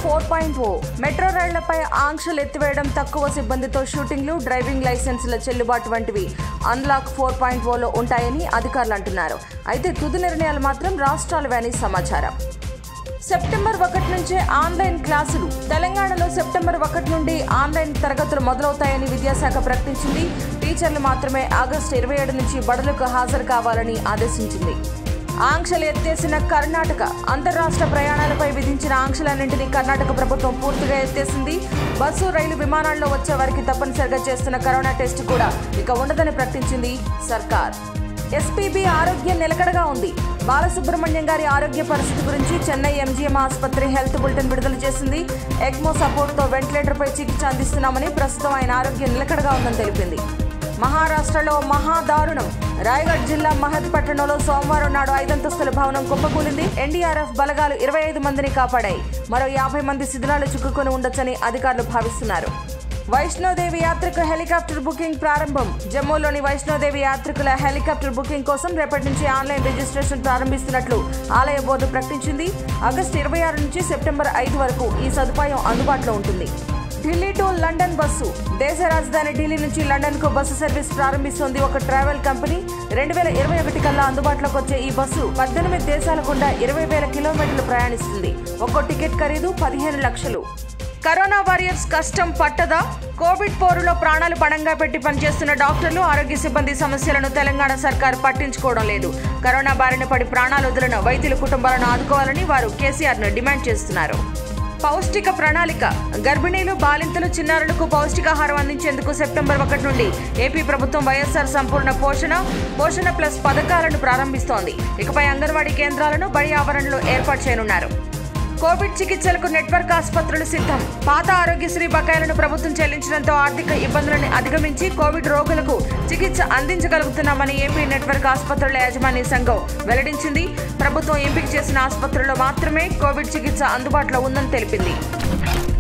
four point O metro రైళ్లపై ఆంక్షలు ఎత్తివేయడం తక్కువ సిబ్బందితో షూటింగ్లు డ్రైవింగ్ లైసెన్సుల చెల్లుబాటు వంటివి అన్లాక్ ఫోర్ పాయింట్ ఓలో ఉంటాయని అధికారులు అంటున్నారు అయితే తుది నిర్ణయాలు మాత్రం రాష్ట్రాలవే అని సమాచారం సెప్టెంబర్ ఒకటి నుంచే ఆన్లైన్ క్లాసులు తెలంగాణలో సెప్టెంబర్ ఒకటి నుండి ఆన్లైన్ తరగతులు మొదలవుతాయని విద్యాశాఖ ప్రకటించింది టీచర్లు మాత్రమే ఆగస్టు ఇరవై ఏడు నుంచి బడులకు హాజరు కావాలని ఆదేశించింది ఆంక్షలు ఎత్తేసిన కర్ణాటక అంతర్రాష్ట్ర ప్రయాణాలపై విధించిన ఆంక్షలన్నింటినీ కర్ణాటక ప్రభుత్వం పూర్తిగా ఎత్తేసింది బస్సు రైలు విమానాల్లో వచ్చే వారికి తప్పనిసరిగా చేస్తున్న కరోనా టెస్ట్ కూడా ఇక ఉండదని ప్రకటించింది సర్కార్ ఎస్పీబీ ఆరోగ్యం నిలకడగా ఉంది బాలసుబ్రహ్మణ్యం గారి ఆరోగ్య పరిస్థితి గురించి చెన్నై ఎంజీఎం ఆసుపత్రి హెల్త్ బులెటిన్ విడుదల చేసింది ఎగ్మో సపోర్ట్తో వెంటిలేటర్పై చికిత్స అందిస్తున్నామని ప్రస్తుతం ఆయన ఆరోగ్యం నిలకడగా ఉందని తెలిపింది మహారాష్ట్రలో మహాదారుణం రాయగఢ్ జిల్లా మహత్ పట్టణంలో సోమవారం నాడు ఐదంతస్తుల భవనం కుప్పకూలింది ఎన్డీఆర్ఎఫ్ బలగాలు ఇరవై ఐదు మందిని కాపాడాయి మరో యాభై మంది శిథిలాలు చిక్కుకొని ఉండొచ్చని అధికారులు భావిస్తున్నారు వైష్ణోదేవి యాత్రకు హెలికాప్టర్ బుకింగ్ ప్రారంభం జమ్మూలోని వైష్ణోదేవి యాత్రికుల హెలికాప్టర్ బుకింగ్ కోసం రేపటి నుంచి ఆన్లైన్ రిజిస్ట్రేషన్ ప్రారంభిస్తున్నట్లు ఆలయ బోర్డు ప్రకటించింది ఆగస్టు ఇరవై ఆరు నుంచి సెప్టెంబర్ ఐదు వరకు ఈ సదుపాయం అందుబాటులో ఉంటుంది ఢిల్లీ టు లండన్ బస్సు దేశ రాజధాని ఢిల్లీ నుంచి లండన్ కు బస్సు సర్వీస్ ప్రారంభిస్తోంది ఒక ట్రావెల్ కంపెనీ రెండు వేల ఇరవై ఒకటి కల్లా అందుబాటులోకి వచ్చే ఈ బస్సు పద్దెనిమిది దేశాల గుండా ఇరవై వేల కిలోమీటర్లు ప్రయాణిస్తుంది ఒక్కో టికెట్ ఖరీదు పదిహేను లక్షలు కరోనా వారియర్స్ కష్టం పట్టదా కోవిడ్ పోరులో ప్రాణాలు పణంగా పెట్టి పనిచేస్తున్న డాక్టర్లు ఆరోగ్య సిబ్బంది సమస్యలను తెలంగాణ సర్కార్ పట్టించుకోవడం లేదు కరోనా బారిన పడి ప్రాణాలు వదిలిన వైద్యుల కుటుంబాలను ఆదుకోవాలని వారు కేసీఆర్ను డిమాండ్ చేస్తున్నారు పౌష్టిక ప్రణాళిక గర్భిణీలు బాలింతలు చిన్నారులకు పౌష్టికాహారం అందించేందుకు సెప్టెంబర్ ఒకటి నుండి ఏపీ ప్రభుత్వం వైఎస్ఆర్ సంపూర్ణ పోషణ పోషణ ప్లస్ పథకాలను ప్రారంభిస్తోంది ఇకపై అంగన్వాడీ కేంద్రాలను బడి ఆవరణలో ఏర్పాటు చేయనున్నారు కోవిడ్ చికిత్సలకు నెట్వర్క్ ఆసుపత్రులు సిద్ధం పాత ఆరోగ్యశ్రీ బకాయిలను ప్రభుత్వం చెల్లించడంతో ఆర్థిక ఇబ్బందులను అధిగమించి కోవిడ్ రోగులకు చికిత్స అందించగలుగుతున్నామని ఏపీ నెట్వర్క్ ఆసుపత్రుల యాజమాన్య సంఘం వెల్లడించింది ప్రభుత్వం ఎంపిక చేసిన ఆసుపత్రుల్లో మాత్రమే కోవిడ్ చికిత్స అందుబాటులో ఉందని తెలిపింది